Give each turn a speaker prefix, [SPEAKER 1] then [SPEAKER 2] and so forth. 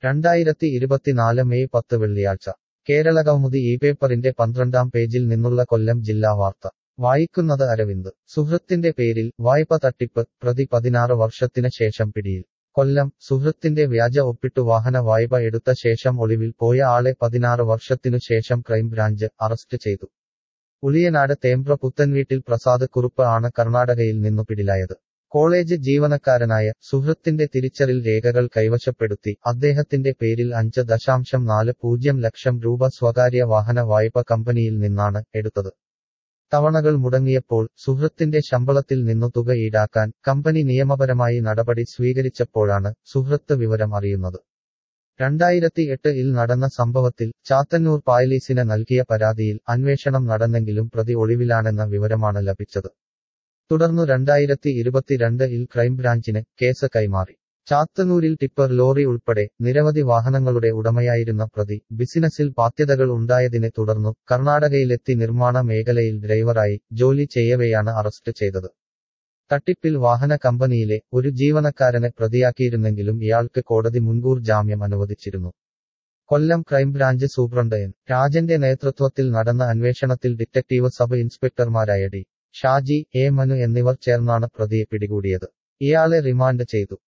[SPEAKER 1] രണ്ടായിരത്തി ഇരുപത്തിനാല് മെയ് പത്ത് വെള്ളിയാഴ്ച കേരള കൗമുദി ഈ പേപ്പറിന്റെ പന്ത്രണ്ടാം പേജിൽ നിന്നുള്ള കൊല്ലം ജില്ലാ വാർത്ത വായിക്കുന്നത് അരവിന്ദ് സുഹൃത്തിന്റെ പേരിൽ വായ്പ തട്ടിപ്പ് പ്രതി പതിനാറ് വർഷത്തിന് ശേഷം പിടിയിൽ കൊല്ലം സുഹൃത്തിന്റെ വ്യാജ ഒപ്പിട്ടു വാഹന വായ്പ എടുത്ത ശേഷം ഒളിവിൽ പോയ ആളെ പതിനാറ് വർഷത്തിനു ശേഷം ക്രൈംബ്രാഞ്ച് അറസ്റ്റ് ചെയ്തു ഉളിയനാട് തേമ്പ്ര പുത്തൻവീട്ടിൽ പ്രസാദ് കുറുപ്പ് ആണ് കർണാടകയിൽ നിന്നു പിടിലായത് കോളേജ് ജീവനക്കാരനായ സുഹൃത്തിന്റെ തിരിച്ചറിൽ രേഖകൾ കൈവശപ്പെടുത്തി അദ്ദേഹത്തിന്റെ പേരിൽ അഞ്ച് ദശാംശം നാല് പൂജ്യം ലക്ഷം രൂപ സ്വകാര്യ വാഹന വായ്പ കമ്പനിയിൽ നിന്നാണ് എടുത്തത് തവണകൾ മുടങ്ങിയപ്പോൾ സുഹൃത്തിന്റെ ശമ്പളത്തിൽ നിന്നു തുക ഈടാക്കാൻ കമ്പനി നിയമപരമായി നടപടി സ്വീകരിച്ചപ്പോഴാണ് സുഹൃത്ത് വിവരം അറിയുന്നത് രണ്ടായിരത്തി എട്ട് ഇൽ നടന്ന സംഭവത്തിൽ ചാത്തന്നൂർ പായലീസിന് നൽകിയ പരാതിയിൽ അന്വേഷണം നടന്നെങ്കിലും പ്രതി ഒളിവിലാണെന്ന വിവരമാണ് ലഭിച്ചത് തുടർന്നു രണ്ടായിരത്തി ഇരുപത്തിരണ്ട് ഇൽ ക്രൈംബ്രാഞ്ചിന് കേസ് കൈമാറി ചാത്തന്നൂരിൽ ടിപ്പർ ലോറി ഉൾപ്പെടെ നിരവധി വാഹനങ്ങളുടെ ഉടമയായിരുന്ന പ്രതി ബിസിനസിൽ ബാധ്യതകൾ ഉണ്ടായതിനെ തുടർന്നു കർണാടകയിലെത്തി നിർമ്മാണ മേഖലയിൽ ഡ്രൈവറായി ജോലി ചെയ്യവെയാണ് അറസ്റ്റ് ചെയ്തത് തട്ടിപ്പിൽ വാഹന കമ്പനിയിലെ ഒരു ജീവനക്കാരനെ പ്രതിയാക്കിയിരുന്നെങ്കിലും ഇയാൾക്ക് കോടതി മുൻകൂർ ജാമ്യം അനുവദിച്ചിരുന്നു കൊല്ലം ക്രൈംബ്രാഞ്ച് സൂപ്രണ്ട് എൻ രാജന്റെ നേതൃത്വത്തിൽ നടന്ന അന്വേഷണത്തിൽ ഡിറ്റക്ടീവ് സബ് ഇൻസ്പെക്ടർമാരായ ഡി ഷാജി എ മനു എന്നിവർ ചേർന്നാണ് പ്രതിയെ പിടികൂടിയത് ഇയാളെ റിമാൻഡ് ചെയ്തു